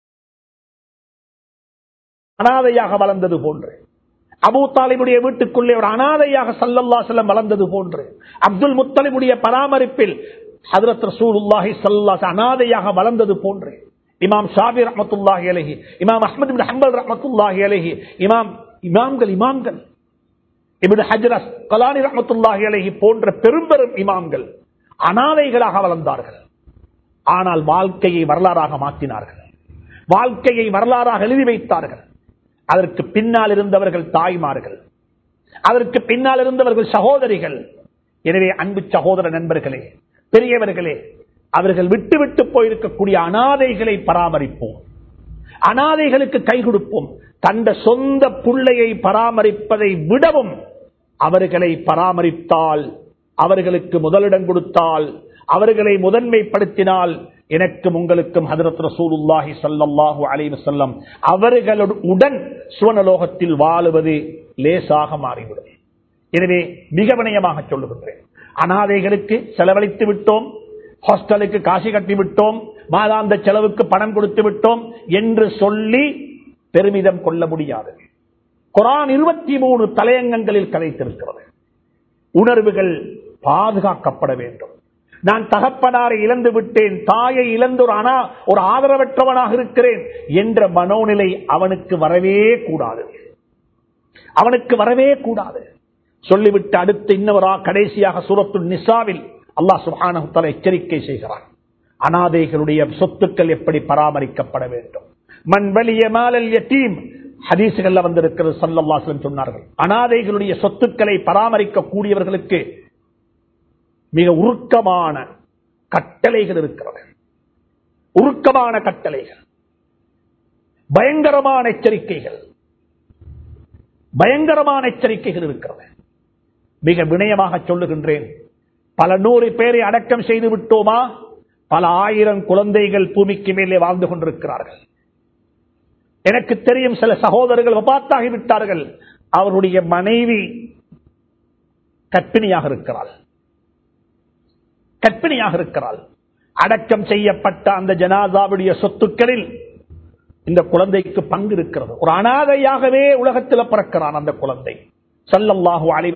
அனாதையாக வளர்ந்தது போன்று அபு தாலிபுடைய வீட்டுக்குள்ளே ஒரு அனாதையாக சல்லல்லா செல்லம் வளர்ந்தது போன்று அப்துல் முத்தலிபுடைய பராமரிப்பில் ஹதரத் ரசூலுல்லாஹி ஸல்லல்லாஹு அனாதையாக வளர்ந்தது போன்று இமாம் ஷாபி ரஹ்மத்துல்லாஹி அலைஹி இமாம் அஹ்மத் பின் ஹம்பல் ரஹ்மத்துல்லாஹி அலைஹி இமாம் இமாம்கள் இமாம்கள் இப்னு ஹஜ்ர் கலானி ரஹ்மத்துல்லாஹி அலைஹி போன்ற பெரும் பெரும் இமாம்கள் அனாதைகளாக வளர்ந்தார்கள் ஆனால் வாழ்க்கையை வரலாறாக மாற்றினார்கள் வாழ்க்கையை வரலாறாக எழுதி வைத்தார்கள் அதற்கு பின்னால் இருந்தவர்கள் தாய்மார்கள் அதற்கு பின்னால் இருந்தவர்கள் சகோதரிகள் எனவே அன்பு சகோதர நண்பர்களே பெரியவர்களே அவர்கள் விட்டு விட்டு போயிருக்கக்கூடிய அனாதைகளை பராமரிப்போம் அனாதைகளுக்கு கை கொடுப்போம் தந்த சொந்த புள்ளையை பராமரிப்பதை விடவும் அவர்களை பராமரித்தால் அவர்களுக்கு முதலிடம் கொடுத்தால் அவர்களை முதன்மைப்படுத்தினால் எனக்கும் உங்களுக்கும் ஹதரத் ரசூலுல்லாஹி ஸல்லல்லாஹு அலைஹி வஸல்லம் அவர்களுடன் சுவனலோகத்தில் வாழுவது லேசாக மாறிவிடும் எனவே மிக வினயமாக சொல்லுகின்றேன் அனாதைகளுக்கு செலவழித்து விட்டோம் ஹாஸ்டலுக்கு காசு கட்டி விட்டோம் மாதாந்த செலவுக்கு பணம் கொடுத்து விட்டோம் என்று சொல்லி பெருமிதம் கொள்ள முடியாது குரான் இருபத்தி மூணு தலையங்கங்களில் கதைத்திருக்கிறது உணர்வுகள் பாதுகாக்கப்பட வேண்டும் நான் தகப்பனாரை இழந்து விட்டேன் தாயை இழந்து ஒரு அனா ஒரு ஆதரவற்றவனாக இருக்கிறேன் என்ற மனோநிலை அவனுக்கு வரவே கூடாது அவனுக்கு வரவே கூடாது சொல்லிவிட்டு அடுத்து இன்னவரா கடைசியாக சூரத்து நிசாவில் அல்லாஹ் சுபான எச்சரிக்கை செய்கிறான் அனாதைகளுடைய சொத்துக்கள் எப்படி பராமரிக்கப்பட வேண்டும் மண் வலிய மாலல் யத்தீம் ஹதீசுகள்ல வந்திருக்கிறது சல்லல்லாஸ்லம் சொன்னார்கள் அனாதைகளுடைய சொத்துக்களை பராமரிக்க கூடியவர்களுக்கு மிக உருக்கமான கட்டளைகள் இருக்கிறது உருக்கமான கட்டளைகள் பயங்கரமான எச்சரிக்கைகள் பயங்கரமான எச்சரிக்கைகள் இருக்கிறது மிக வினயமாக சொல்லுகின்றேன் பல நூறு பேரை அடக்கம் செய்து விட்டோமா பல ஆயிரம் குழந்தைகள் பூமிக்கு மேலே வாழ்ந்து கொண்டிருக்கிறார்கள் எனக்கு தெரியும் சில சகோதரர்கள் வபாத்தாகி விட்டார்கள் அவருடைய மனைவி கற்பிணியாக இருக்கிறாள் கற்பிணியாக இருக்கிறாள் அடக்கம் செய்யப்பட்ட அந்த ஜனாதாவுடைய சொத்துக்களில் இந்த குழந்தைக்கு பங்கு இருக்கிறது ஒரு அனாதையாகவே உலகத்தில் பிறக்கிறான் அந்த குழந்தை சல்லல்லாஹு அலை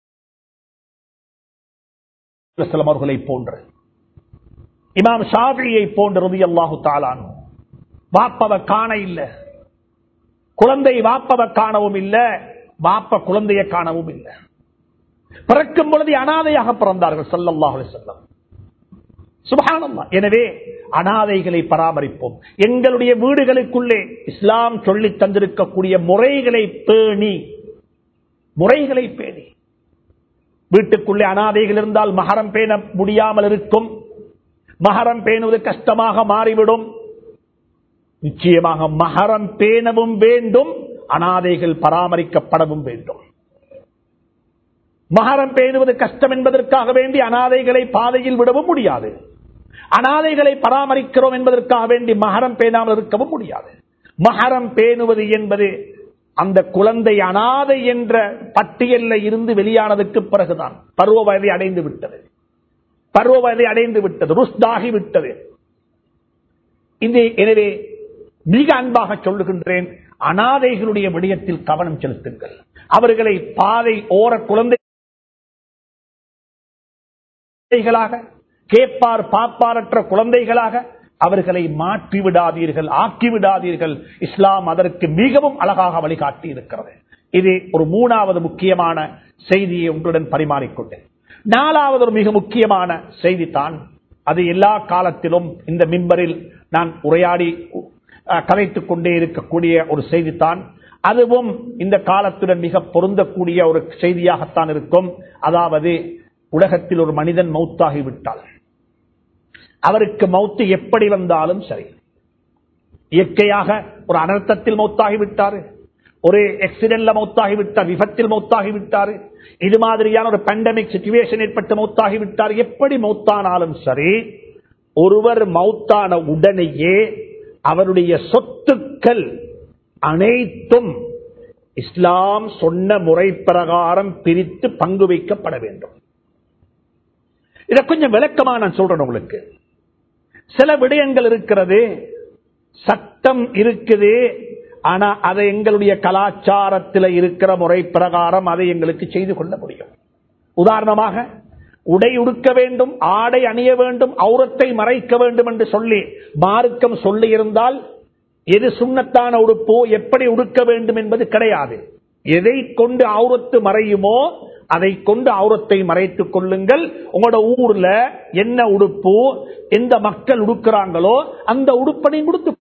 அவர்களை போன்று இமாம் ஷாபியை போன்றது அல்லாஹு தாலான் வாப்பவ காண இல்ல குழந்தை வாப்பவ காணவும் இல்ல வாப்ப குழந்தைய காணவும் இல்ல பிறக்கும் பொழுது அனாதையாக பிறந்தார்கள் சல்லல்லாஹு செல்லம் சுபகானம்மா எனவே அனாதைகளை பராமரிப்போம் எங்களுடைய வீடுகளுக்குள்ளே இஸ்லாம் சொல்லி தந்திருக்கக்கூடிய முறைகளை பேணி முறைகளை பேணி வீட்டுக்குள்ளே அனாதைகள் இருந்தால் மகரம் பேண முடியாமல் இருக்கும் மகரம் பேணுவது கஷ்டமாக மாறிவிடும் நிச்சயமாக மகரம் பேணவும் வேண்டும் அனாதைகள் பராமரிக்கப்படவும் வேண்டும் மகரம் பேணுவது கஷ்டம் என்பதற்காக வேண்டி அனாதைகளை பாதையில் விடவும் முடியாது அனாதைகளை பராமரிக்கிறோம் என்பதற்காக வேண்டி மகரம் பேணாமல் இருக்கவும் முடியாது மகரம் பேணுவது என்பது அந்த குழந்தை அனாதை என்ற பட்டியலில் இருந்து வெளியானதுக்கு பிறகுதான் பருவ வயதை அடைந்து விட்டது பருவ வயதை அடைந்து விட்டது ருஷ்தாகி விட்டது இந்த எனவே மிக அன்பாக சொல்லுகின்றேன் அனாதைகளுடைய விடயத்தில் கவனம் செலுத்துங்கள் அவர்களை பாதை ஓர குழந்தைகளாக கேட்பார் பாப்பாரற்ற குழந்தைகளாக அவர்களை மாற்றி விடாதீர்கள் ஆக்கி விடாதீர்கள் இஸ்லாம் அதற்கு மிகவும் அழகாக வழிகாட்டி இருக்கிறது இது ஒரு மூணாவது முக்கியமான செய்தியை உங்களுடன் பரிமாறிக்கொண்டேன் நாலாவது ஒரு மிக முக்கியமான செய்தி தான் அது எல்லா காலத்திலும் இந்த மிம்பரில் நான் உரையாடி கதைத்துக் கொண்டே இருக்கக்கூடிய ஒரு செய்தித்தான் அதுவும் இந்த காலத்துடன் மிக பொருந்தக்கூடிய ஒரு செய்தியாகத்தான் இருக்கும் அதாவது உலகத்தில் ஒரு மனிதன் மௌத்தாகிவிட்டால் அவருக்கு மௌத்து எப்படி வந்தாலும் சரி இயற்கையாக ஒரு அனர்த்தத்தில் மௌத்தாகிவிட்டாரு ஒரு எக்சிடென்ட்ல மௌத்தாகிவிட்டார் விபத்தில் மௌத்தாகிவிட்டாரு இது மாதிரியான ஒரு பேண்டமிக் சிச்சுவேஷன் ஏற்பட்டு மௌத்தாகிவிட்டார் எப்படி மௌத்தானாலும் சரி ஒருவர் மௌத்தான உடனேயே அவருடைய சொத்துக்கள் அனைத்தும் இஸ்லாம் சொன்ன முறை பிரகாரம் பிரித்து பங்கு வைக்கப்பட வேண்டும் இதை கொஞ்சம் விளக்கமா நான் சொல்றேன் உங்களுக்கு சில விடயங்கள் இருக்கிறது சட்டம் இருக்குது ஆனா அதை எங்களுடைய கலாச்சாரத்தில் இருக்கிற முறை பிரகாரம் அதை எங்களுக்கு செய்து கொள்ள முடியும் உதாரணமாக உடை உடுக்க வேண்டும் ஆடை அணிய வேண்டும் அவுரத்தை மறைக்க வேண்டும் என்று சொல்லி மார்க்கம் சொல்லி இருந்தால் எது சுண்ணத்தான உடுப்போ எப்படி உடுக்க வேண்டும் என்பது கிடையாது எதை கொண்டு அவுரத்து மறையுமோ அதை கொண்டு அவுரத்தை மறைத்துக் கொள்ளுங்கள் உங்களோட ஊர்ல என்ன உடுப்பு எந்த மக்கள் உடுக்கிறாங்களோ அந்த உடுப்பனை கொடுத்து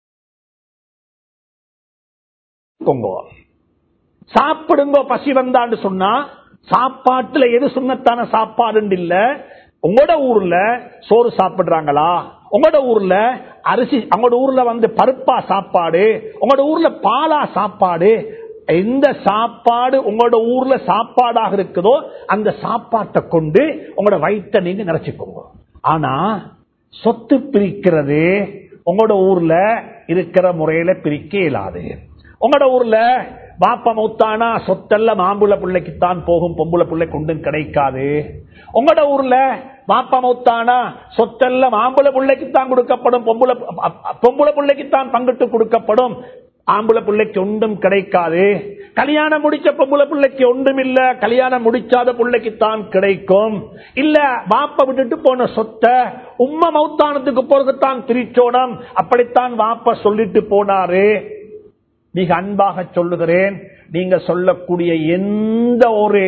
சாப்பிடுங்க பசி வந்தான்னு சொன்னா சாப்பாட்டுல எது சுண்ணத்தான சாப்பாடு இல்ல உங்களோட ஊர்ல சோறு சாப்பிடுறாங்களா உங்களோட ஊர்ல அரிசி உங்களோட ஊர்ல வந்து பருப்பா சாப்பாடு உங்களோட ஊர்ல பாலா சாப்பாடு எந்த சாப்பாடு உங்களோட ஊர்ல சாப்பாடாக இருக்குதோ அந்த சாப்பாட்டை கொண்டு உங்களோட வயிற்ற நீங்க நினைச்சுக்கோங்க ஆனா சொத்து பிரிக்கிறது உங்களோட ஊர்ல இருக்கிற முறையில பிரிக்க இயலாது உங்களோட ஊர்ல பாப்பா மௌத்தானா சொத்தெல்லாம் மாம்புல பிள்ளைக்குத்தான் போகும் பொம்புல பிள்ளை கொண்டும் கிடைக்காது உங்களோட ஊர்ல பாப்பா மௌத்தானா சொத்தெல்லாம் மாம்புல பிள்ளைக்குத்தான் கொடுக்கப்படும் பொம்புல பொம்புல பிள்ளைக்குத்தான் பங்கிட்டு கொடுக்கப்படும் ஆம்புல பிள்ளைக்கு ஒன்றும் கிடைக்காது கல்யாணம் முடிச்ச பொம்புல பிள்ளைக்கு ஒன்றும் இல்ல கல்யாணம் முடிச்சாத பிள்ளைக்குத்தான் கிடைக்கும் இல்ல வாப்ப விட்டுட்டு போன சொத்தை உம்ம மௌத்தானத்துக்கு போறதுதான் பிரிச்சோடம் அப்படித்தான் வாப்ப சொல்லிட்டு போனாரு மிக அன்பாக சொல்லுகிறேன் நீங்க சொல்லக்கூடிய எந்த ஒரு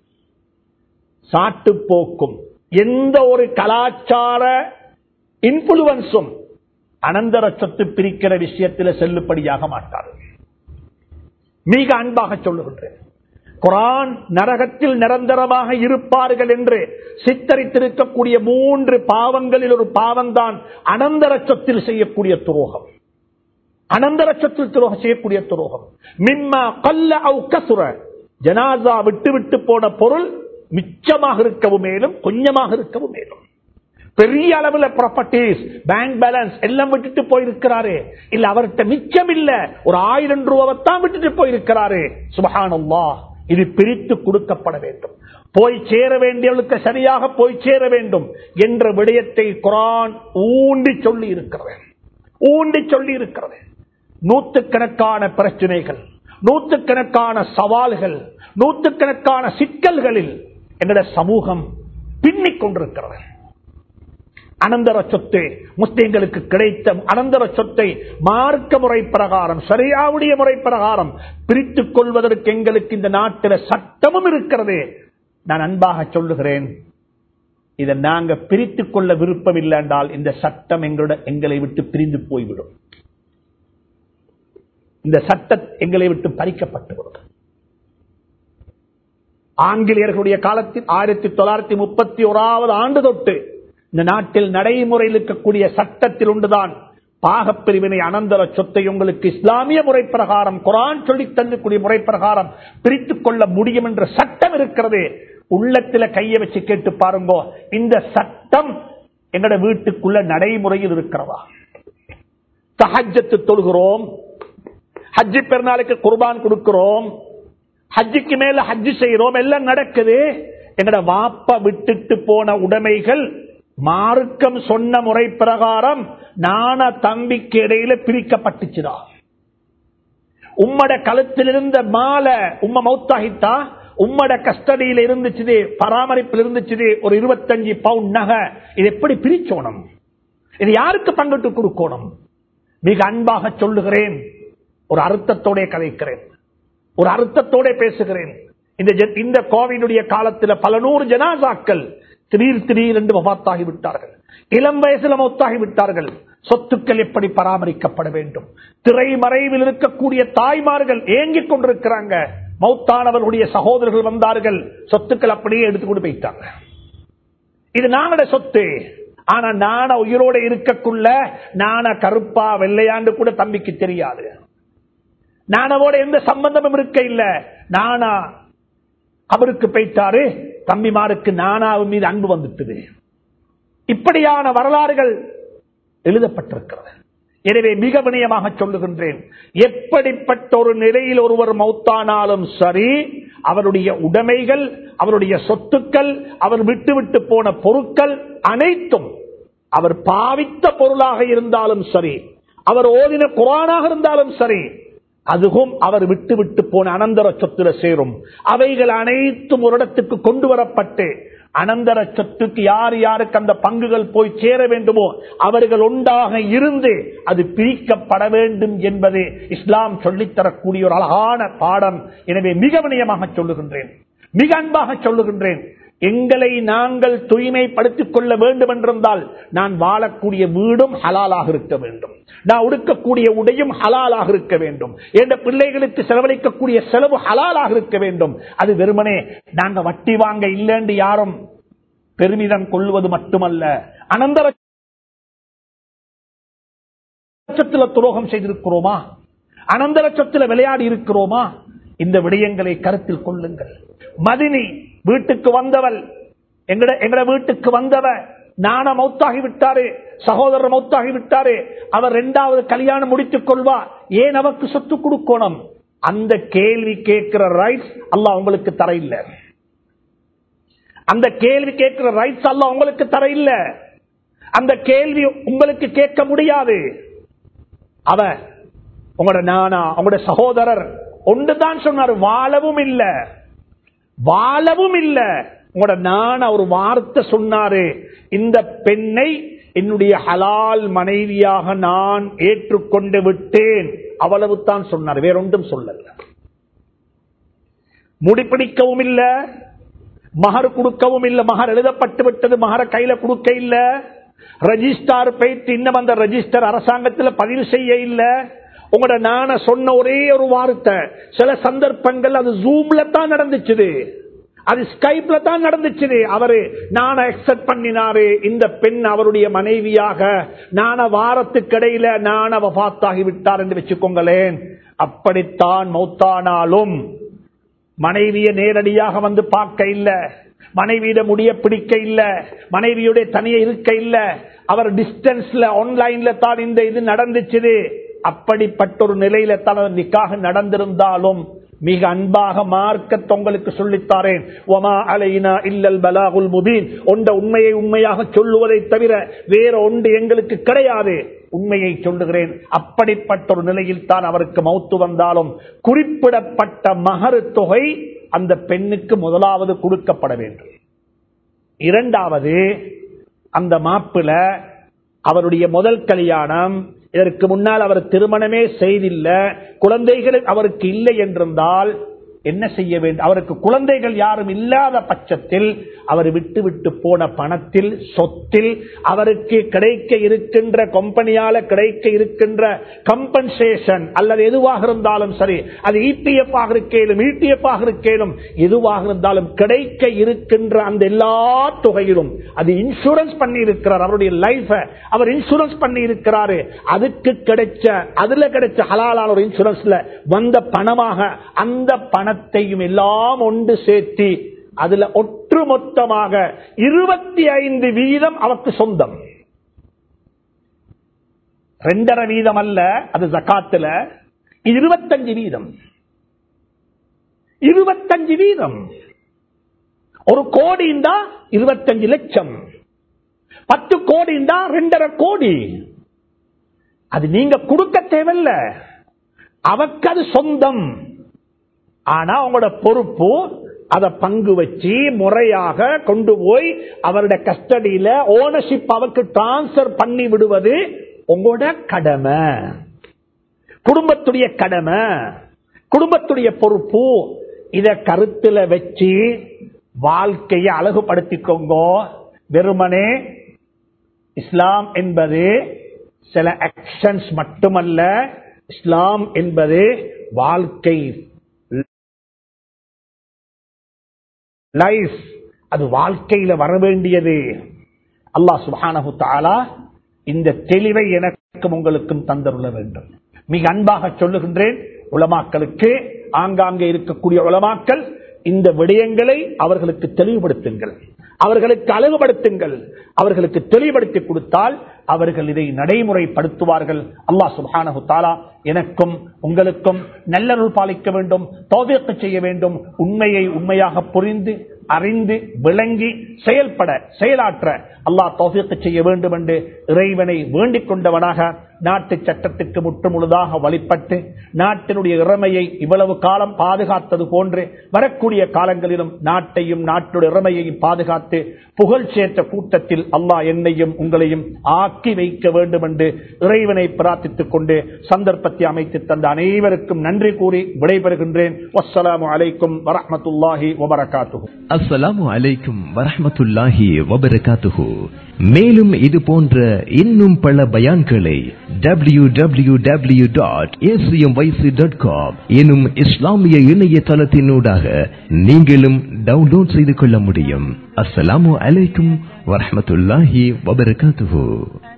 சாட்டு போக்கும் எந்த ஒரு கலாச்சார இன்ஃபுளுவன்ஸும் அனந்தர சொத்து பிரிக்கிற விஷயத்தில் செல்லுபடியாக மாட்டார்கள் மிக அன்பாக சொல்லுகின்றேன் குரான் நரகத்தில் நிரந்தரமாக இருப்பார்கள் என்று சித்தரித்திருக்கக்கூடிய மூன்று பாவங்களில் ஒரு பாவம்தான் அனந்தர சொத்தில் செய்யக்கூடிய துரோகம் அனந்தர சொத்தில் துரோகம் செய்யக்கூடிய துரோகம் மிம்மா கல்ல அவு கசுர ஜனாசா விட்டு விட்டு போன பொருள் மிச்சமாக இருக்கவும் மேலும் கொஞ்சமாக இருக்கவும் மேலும் பெரிய அளவுல ப்ராப்பர்ட்டிஸ் பேங்க் பேலன்ஸ் எல்லாம் விட்டுட்டு போயிருக்கிறாரு இல்ல அவர்கிட்ட மிச்சம் இல்ல ஒரு ஆயிரம் ரூபாவைத்தான் விட்டுட்டு போயிருக்கிறாரு சுபஹானல்லா இது பிரித்து கொடுக்கப்பட வேண்டும் போய் சேர வேண்டியவளுக்கு சரியாக போய் சேர வேண்டும் என்ற விடயத்தை குரான் ஊண்டி சொல்லி இருக்கிறது ஊண்டி சொல்லி இருக்கிறது நூற்றுக்கணக்கான பிரச்சனைகள் நூற்றுக்கணக்கான சவால்கள் நூற்றுக்கணக்கான சிக்கல்களில் எங்களுடைய சமூகம் பின்னிக் கொண்டிருக்கிறது அனந்தர சொத்து முஸ்லிம்களுக்கு கிடைத்த அனந்தர சொத்தை மார்க்க முறை பிரகாரம் சரியாவுடைய முறை பிரகாரம் பிரித்துக் கொள்வதற்கு எங்களுக்கு இந்த நாட்டில் சட்டமும் இருக்கிறது நான் அன்பாக சொல்லுகிறேன் இதை நாங்க பிரித்துக் கொள்ள விருப்பம் இல்லை என்றால் இந்த சட்டம் எங்களோட எங்களை விட்டு பிரிந்து போய்விடும் இந்த சட்டம் எங்களை விட்டு பறிக்கப்பட்டுவிடும் ஆங்கிலேயர்களுடைய காலத்தில் ஆயிரத்தி தொள்ளாயிரத்தி முப்பத்தி ஓராவது ஆண்டு தொட்டு இந்த நாட்டில் நடைமுறையில் இருக்கக்கூடிய சட்டத்தில் ஒன்றுதான் பாகப்பிரிவினை அனந்தர சொத்தை உங்களுக்கு இஸ்லாமிய முறை பிரகாரம் குரான் சொல்லி தந்தக்கூடிய முறை பிரகாரம் பிரித்துக் கொள்ள முடியும் என்ற சட்டம் இருக்கிறது உள்ளத்துல கைய வச்சு கேட்டு பாருங்க இந்த சட்டம் எங்கட வீட்டுக்குள்ள நடைமுறையில் இருக்கிறதா தஹஜத்து தொழுகிறோம் ஹஜ்ஜி பெருநாளுக்கு குர்பான் கொடுக்கிறோம் ஹஜ்ஜிக்கு மேல ஹஜ்ஜி செய்யறோம் எல்லாம் நடக்குது எங்கட வாப்ப விட்டுட்டு போன உடைமைகள் மார்க்கம் சொன்ன முறை பிரகாரம் நான தம்பிக்கு இடையில பிரிக்கப்பட்டுச்சுதா உம்மட கழுத்தில் இருந்த மாலை உம்ம மௌத்தாகித்தா உம்மட கஸ்டடியில் இருந்துச்சு பராமரிப்பில் இருந்துச்சு ஒரு இருபத்தஞ்சு பவுண்ட் நகை இது எப்படி பிரிச்சோணும் இது யாருக்கு பங்கிட்டு கொடுக்கணும் மிக அன்பாக சொல்லுகிறேன் ஒரு அர்த்தத்தோட கதைக்கிறேன் ஒரு அர்த்தத்தோட பேசுகிறேன் இந்த இந்த கோவிடுடைய காலத்தில் பல நூறு ஜனாசாக்கள் திடீர் திடீர் என்று மபாத்தாகி விட்டார்கள் இளம் வயசுல மௌத்தாகி விட்டார்கள் சொத்துக்கள் எப்படி பராமரிக்கப்பட வேண்டும் திரைமறைவில் இருக்கக்கூடிய தாய்மார்கள் ஏங்கிக் கொண்டிருக்கிறாங்க மௌத்தானவர்களுடைய சகோதரர்கள் வந்தார்கள் சொத்துக்கள் அப்படியே எடுத்துக்கொண்டு போயிட்டாங்க இது நாங்களோட சொத்து ஆனா நான உயிரோட இருக்கக்குள்ள நான கருப்பா வெள்ளையாண்டு கூட தம்பிக்கு தெரியாது நானவோட எந்த சம்பந்தமும் இருக்க இல்ல நானா அவருக்கு போயிட்டாரு தம்பிமாருக்கு நானாவின் மீது அன்பு வந்துட்டது இப்படியான வரலாறுகள் எழுதப்பட்டிருக்கிறது எனவே மிக வினயமாக சொல்லுகின்றேன் எப்படிப்பட்ட ஒரு நிலையில் ஒருவர் மௌத்தானாலும் சரி அவருடைய உடைமைகள் அவருடைய சொத்துக்கள் அவர் விட்டு விட்டு போன பொருட்கள் அனைத்தும் அவர் பாவித்த பொருளாக இருந்தாலும் சரி அவர் ஓதின குரானாக இருந்தாலும் சரி அதுவும் அவர் விட்டு விட்டு போன அனந்தர சொத்துல சேரும் அவைகள் அனைத்தும் ஒரு இடத்துக்கு கொண்டு வரப்பட்டு அனந்தர சொத்துக்கு யார் யாருக்கு அந்த பங்குகள் போய் சேர வேண்டுமோ அவர்கள் ஒன்றாக இருந்து அது பிரிக்கப்பட வேண்டும் என்பது இஸ்லாம் சொல்லித்தரக்கூடிய ஒரு அழகான பாடம் எனவே மிக வினயமாக சொல்லுகின்றேன் மிக அன்பாக சொல்லுகின்றேன் எங்களை நாங்கள் தூய்மைப்படுத்திக் கொள்ள வேண்டும் என்றிருந்தால் நான் வாழக்கூடிய வீடும் ஹலாலாக இருக்க வேண்டும் நான் உடுக்கக்கூடிய உடையும் ஹலாலாக இருக்க வேண்டும் என்ற பிள்ளைகளுக்கு செலவழிக்கக்கூடிய செலவு ஹலாலாக இருக்க வேண்டும் அது வெறுமனே நாங்க வட்டி வாங்க இல்லைன்னு யாரும் பெருமிதம் கொள்வது மட்டுமல்ல அனந்தர லட்சத்துல துரோகம் செய்திருக்கிறோமா அனந்த லட்சத்துல விளையாடி இருக்கிறோமா இந்த விடயங்களை கருத்தில் கொள்ளுங்கள் மதினி வீட்டுக்கு வந்தவள் எங்கட எங்கட வீட்டுக்கு வந்தவ நான மௌத்தாகி விட்டாரு சகோதரர் மௌத்தாகி விட்டாரு அவர் இரண்டாவது கல்யாணம் முடித்துக் கொள்வா ஏன் அவருக்கு சொத்து கொடுக்கணும் அந்த கேள்வி கேட்கிற ரைட்ஸ் அல்லாஹ் உங்களுக்கு தர இல்ல அந்த கேள்வி கேட்கிற ரைட்ஸ் அல்லாஹ் உங்களுக்கு தர இல்ல அந்த கேள்வி உங்களுக்கு கேட்க முடியாது அவ உங்களோட நானா உங்களோட சகோதரர் ஒன்றுதான் சொன்னார் வாழவும் இல்ல வாழவும் இல்ல உங்களோட நானா ஒரு வார்த்தை சொன்னாரு இந்த பெண்ணை என்னுடைய ஹலால் மனைவியாக நான் ஏற்றுக்கொண்டு விட்டேன் அவ்வளவு தான் சொன்னார் வேறொன்றும் சொல்லல முடிப்பிடிக்கவும் இல்ல மகர் கொடுக்கவும் இல்ல மகர் எழுதப்பட்டு விட்டது மகர கையில கொடுக்க இல்ல ரெஜிஸ்டார் போயிட்டு இன்னும் அந்த ரெஜிஸ்டர் அரசாங்கத்தில் பதிவு செய்ய இல்ல உங்களோட நான சொன்ன ஒரே ஒரு வார்த்தை சில சந்தர்ப்பங்கள் அது ஜூம்ல தான் நடந்துச்சு அது ஸ்கைப்ல தான் நடந்துச்சு அவரு நான எக்ஸப்ட் பண்ணினாரு இந்த பெண் அவருடைய மனைவியாக நான வாரத்துக்கிடையில நான வபாத்தாகி விட்டார் என்று வச்சுக்கோங்களேன் அப்படித்தான் மௌத்தானாலும் மனைவிய நேரடியாக வந்து பார்க்க இல்ல மனைவியிட முடிய பிடிக்க இல்ல மனைவியுடைய தனிய இருக்க இல்ல அவர் டிஸ்டன்ஸ்ல ஆன்லைன்ல தான் இந்த இது நடந்துச்சு அப்படிப்பட்ட ஒரு நிலையில தான் நிக்காக நடந்திருந்தாலும் மிக அன்பாக மார்க்கத் உங்களுக்கு சொல்லித்தாரேன் ஒமா அலைனா இல்லல் பலாகுல் முபீன் ஒன்ற உண்மையை உண்மையாக சொல்லுவதை தவிர வேற ஒன்று எங்களுக்கு கிடையாது உண்மையை சொல்லுகிறேன் அப்படிப்பட்ட ஒரு நிலையில் தான் அவருக்கு மௌத்து வந்தாலும் குறிப்பிடப்பட்ட மகரு தொகை அந்த பெண்ணுக்கு முதலாவது கொடுக்கப்பட வேண்டும் இரண்டாவது அந்த மாப்பிள அவருடைய முதல் கல்யாணம் இதற்கு முன்னால் அவர் திருமணமே செய்தில்ல குழந்தைகள் அவருக்கு இல்லை என்றிருந்தால் என்ன செய்ய வேண்டும் அவருக்கு குழந்தைகள் யாரும் இல்லாத பட்சத்தில் அவர் விட்டு விட்டு போன பணத்தில் சொத்தில் அவருக்கு கிடைக்க இருக்கின்ற கம்பெனியால கிடைக்க இருக்கின்ற கம்பன்சேஷன் அல்லது எதுவாக இருந்தாலும் சரி அது இபிஎஃப் ஆக இருக்கேலும் இடிஎஃப் ஆக இருக்கேலும் எதுவாக இருந்தாலும் கிடைக்க இருக்கின்ற அந்த எல்லா தொகையிலும் அது இன்சூரன்ஸ் பண்ணி இருக்கிறார் அவருடைய லைஃப அவர் இன்சூரன்ஸ் பண்ணி இருக்கிறாரு அதுக்கு கிடைச்ச அதுல கிடைச்ச ஹலாலான ஒரு இன்சூரன்ஸ்ல வந்த பணமாக அந்த பணத்தையும் எல்லாம் ஒன்று சேர்த்தி அதுல ஒட்டுமொத்தமாக இருபத்தி ஐந்து வீதம் அவருக்கு சொந்தம் ரெண்டரை வீதம் அல்ல அது ஜக்காத்துல இருபத்தஞ்சு வீதம் இருபத்தஞ்சு வீதம் ஒரு கோடிண்டா இருபத்தஞ்சு லட்சம் பத்து கோடிண்டா ரெண்டரை கோடி அது நீங்க கொடுக்க தேவையில்ல அவக்கு அது சொந்தம் ஆனா உங்களோட பொறுப்பு அதை பங்கு வச்சு முறையாக கொண்டு போய் அவருடைய கஸ்டடியில ஓனர்ஷிப் அவருக்கு டிரான்ஸ்பர் பண்ணி விடுவது உங்களோட கடமை குடும்பத்துடைய கடமை குடும்பத்துடைய பொறுப்பு இத கருத்துல வச்சு வாழ்க்கையை அழகுபடுத்திக்கோங்க வெறுமனே இஸ்லாம் என்பது சில ஆக்ஷன்ஸ் மட்டுமல்ல இஸ்லாம் என்பது வாழ்க்கை லைஃப் அது வாழ்க்கையில வர வேண்டியது அல்லாஹ் சுபானஹு தாலா இந்த தெளிவை எனக்கும் உங்களுக்கும் தந்தருள்ள வேண்டும் மிக அன்பாக சொல்லுகின்றேன் உலமாக்களுக்கு ஆங்காங்கே இருக்கக்கூடிய உலமாக்கள் இந்த விடயங்களை அவர்களுக்கு தெளிவுபடுத்துங்கள் அவர்களுக்கு அழகுபடுத்துங்கள் அவர்களுக்கு தெளிவுபடுத்தி கொடுத்தால் அவர்கள் இதை நடைமுறைப்படுத்துவார்கள் அல்லாஹ் சுபானஹு தாலா எனக்கும் உங்களுக்கும் நல்லருள் பாலிக்க வேண்டும் தோவியக்க செய்ய வேண்டும் உண்மையை உண்மையாக புரிந்து அறிந்து விளங்கி செயல்பட செயலாற்ற அல்லாஹ் தோவியக்க செய்ய வேண்டும் என்று இறைவனை வேண்டிக் கொண்டவனாக நாட்டு சட்டத்துக்கு முற்று முழுதாக வழிபட்டு நாட்டினுடைய இறமையை இவ்வளவு காலம் பாதுகாத்தது போன்று வரக்கூடிய காலங்களிலும் நாட்டையும் நாட்டுடைய இறமையையும் பாதுகாத்து புகழ் சேர்த்த கூட்டத்தில் அல்லாஹ் என்னையும் உங்களையும் ஆக்கி வைக்க வேண்டும் என்று இறைவனை பிரார்த்தித்துக் கொண்டு சந்தர்ப்பத்தை அமைத்து தந்த அனைவருக்கும் நன்றி கூறி விடைபெறுகின்றேன் வஸ்ஸலாமு அலைக்கும் வரஹ்மத்துல்லாஹி வபரகாத்துஹு அஸ்ஸலாமு அலைக்கும் வரஹ்மத்துல்லாஹி வபரகாத்துஹு மேலும் இது போன்ற இன்னும் பல பயான்களை W W W dot dot com எனும் இஸ்லாமிய இணையதளத்தினூடாக நீங்களும் டவுன்லோட் செய்து கொள்ள முடியும் அஸ்ஸலாமு அலைக்கும் வரஹ்மத்துல்லாஹி வபரகாத்துஹு